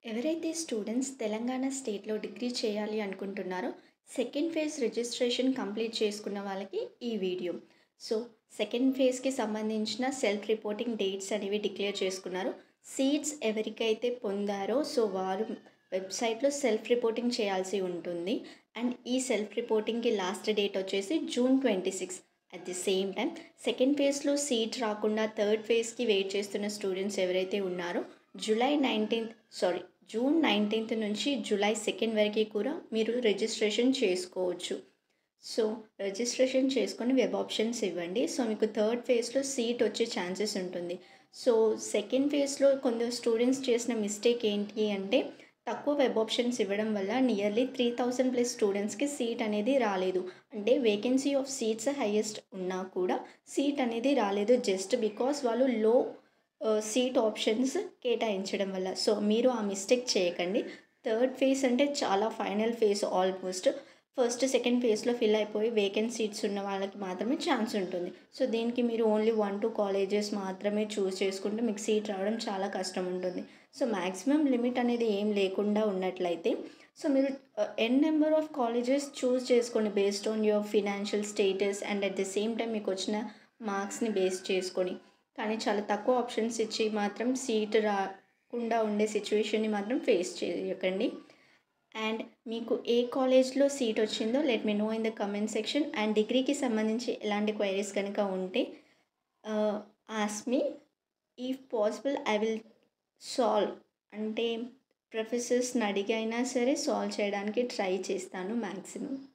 ఎవరైతే స్టూడెంట్స్ తెలంగాణ స్టేట్లో డిగ్రీ చేయాలి అనుకుంటున్నారో సెకండ్ ఫేజ్ రిజిస్ట్రేషన్ కంప్లీట్ చేసుకున్న వాళ్ళకి ఈ వీడియో సో సెకండ్ ఫేజ్కి సంబంధించిన సెల్ఫ్ రిపోర్టింగ్ డేట్స్ అనేవి డిక్లేర్ చేసుకున్నారు సీట్స్ ఎవరికైతే పొందారో సో వారు వెబ్సైట్లో సెల్ఫ్ రిపోర్టింగ్ చేయాల్సి ఉంటుంది అండ్ ఈ సెల్ఫ్ రిపోర్టింగ్కి లాస్ట్ డేట్ వచ్చేసి June twenty six at the same time second ఫేజ్లో సీట్ రాకుండా థర్డ్ ఫేజ్కి వెయిట్ చేస్తున్న స్టూడెంట్స్ ఎవరైతే ఉన్నారో July nineteenth sorry June nineteenth నుంచి జూలై సెకండ్ వరకు కూడా మీరు రిజిస్ట్రేషన్ చేసుకోవచ్చు సో రిజిస్ట్రేషన్ చేసుకొని వెబ్ ఆప్షన్స్ ఇవ్వండి సో మీకు థర్డ్ ఫేజ్లో సీట్ వచ్చే ఛాన్సెస్ ఉంటుంది సో సెకండ్ ఫేజ్లో కొందరు స్టూడెంట్స్ చేసిన మిస్టేక్ ఏంటి అంటే తక్కువ వెబ్ ఆప్షన్స్ ఇవ్వడం వల్ల నియర్లీ త్రీ థౌజండ్ ప్లస్ స్టూడెంట్స్కి సీట్ అనేది రాలేదు అంటే వేకెన్సీ ఆఫ్ సీట్స్ హైయెస్ట్ ఉన్నా కూడా సీట్ అనేది రాలేదు జస్ట్ బికాస్ వాళ్ళు లో సీట్ ఆప్షన్స్ కేటాయించడం వల్ల సో మీరు ఆ మిస్టేక్ చేయకండి థర్డ్ ఫేజ్ అంటే చాలా final phase almost first second ఫేజ్లో ఫిల్ అయిపోయి వేకెంట్ సీట్స్ ఉన్న వాళ్ళకి మాత్రమే ఛాన్స్ ఉంటుంది సో దీనికి మీరు ఓన్లీ వన్ టూ కాలేజెస్ మాత్రమే చూస్ చేసుకుంటే మీకు సీట్ రావడం చాలా కష్టం ఉంటుంది సో మ్యాక్సిమం లిమిట్ అనేది ఏం లేకుండా ఉన్నట్లయితే సో మీరు n number of colleges choose చేసుకోండి based on your financial status and at the same time మీకు వచ్చిన మార్క్స్ని బేస్ చేసుకొని కానీ చాలా తక్కువ ఆప్షన్స్ ఇచ్చి మాత్రం సీట్ రాకుండా ఉండే సిచ్యువేషన్ని మాత్రం ఫేస్ చేయకండి అండ్ మీకు ఏ కాలేజ్లో సీట్ వచ్చిందో let me know in the comment section and డిగ్రీకి సంబంధించి ఎలాంటి క్వైరీస్ కనుక ఉంటే as me if possible I will solve అంటే ప్రొఫెసర్స్ని అడిగైనా సరే సాల్వ్ చేయడానికి ట్రై చేస్తాను మ్యాక్సిమం